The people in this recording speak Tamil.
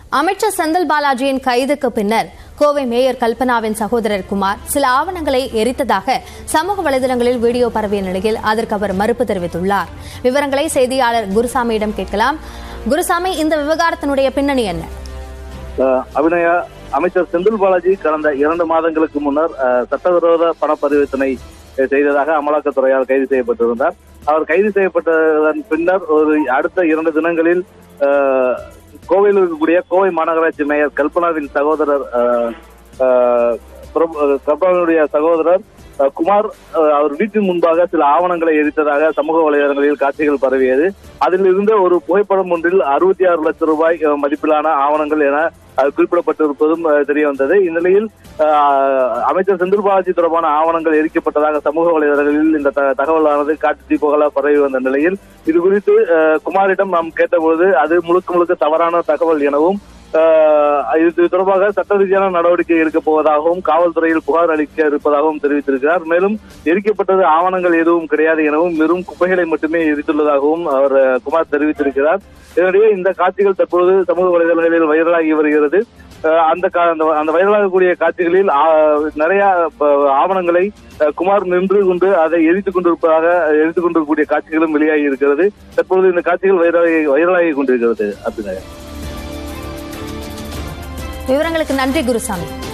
அமைச்சர் செந்தில் பாலாஜியின் கைதுக்கு பின்னர் கோவை மேயர் கல்பனாவின் சகோதரர் குமார் சில ஆவணங்களை எரித்ததாக சமூக வலைதளங்களில் வீடியோ பரவிய நிலையில் அதற்கு அவர் மறுப்பு தெரிவித்துள்ளார் விவரங்களை செய்தியாளர் குருசாமியிடம் கேட்கலாம் குருசாமி இந்த விவகாரத்தினுடைய பின்னணி என்ன அஹ் அபிநயா அமைச்சர் செந்தில் பாலாஜி கடந்த இரண்டு மாதங்களுக்கு முன்னர் அஹ், சட்டவிரோத பண பரிவர்த்தனை அஹ், செய்ததாக அமலாக்கத்துறையால் கைது செய்யப்பட்டிருந்தார் அவர் கைது செய்யப்பட்டதன் பின்னர் ஒரு அடுத்த இரண்டு தினங்களில் அஹ், கோவையில் இருக்கக்கூடிய கோவை மாநகராட்சி மேயர் கல்பனாவின் சகோதரர் அஹ், அஹ், பிரபு- அஹ், கல்பனாவுடைய சகோதரர் அஹ், குமார் அஹ், அவர் வீட்டின் முன்பாக சில ஆவணங்களை எரித்ததாக சமூக வலைதளங்களில் காட்சிகள் பரவியது அதில் இருந்த ஒரு புகைப்படம் ஒன்றில் அறுபத்தி ஆறு லட்சம் ரூபாய் அஹ், மதிப்பிலான ஆவணங்கள் என அது குறிப்பிடப்பட்டிருப்பதும் அஹ், தெரிய வந்தது இந்நிலையில் அஹ், அமைச்சர் செந்தில் பாலாஜி தொடர்பான ஆவணங்கள் எரிக்கப்பட்டதாக சமூக வலைதளங்களில் இந்த த- தகவலானது காட்டு தீபகலா பரவி வந்த நிலையில் இது குறித்து அஹ், குமாரிடம் நாம் கேட்டபொழுது அது முழுக்க முழுக்க தவறான தகவல் எனவும் அஹ், இது தொடர்பாக சட்ட ரீதியான நடவடிக்கை எடுக்க போவதாகவும் காவல்துறையில் புகார் அளிக்க இருப்பதாகவும் தெரிவித்திருக்கிறார் மேலும் எரிக்கப்பட்டது ஆவணங்கள் எதுவும் கிடையாது எனவும் வெறும் குப்பைகளை மட்டுமே எரித்துள்ளதாகவும் அவர் அஹ், குமார் தெரிவித்திருக்கிறார் இதனிடையே இந்த காட்சிகள் தற்பொழுது சமூக வலைதளங்களில் வைரலாகி வருகிறது அஹ், அந்த கா- அந்த- அந்த வைரலாகக்கூடிய காட்சிகளில் ஆ- நிறைய ப- ஆவணங்களை அஹ், குமார் நின்று கொண்டு அதை எரித்துக் கொண்டிருப்பதாக எரித்துக் கொண்டிருக்கக்கூடிய காட்சிகளும் வெளியாகி இருக்கிறது தற்பொழுது இந்த காட்சிகள் வைரலாகி வைரலாகி கொண்டிருக்கிறது அப்படின்னா விவரங்களுக்கு நன்றி குருசாமி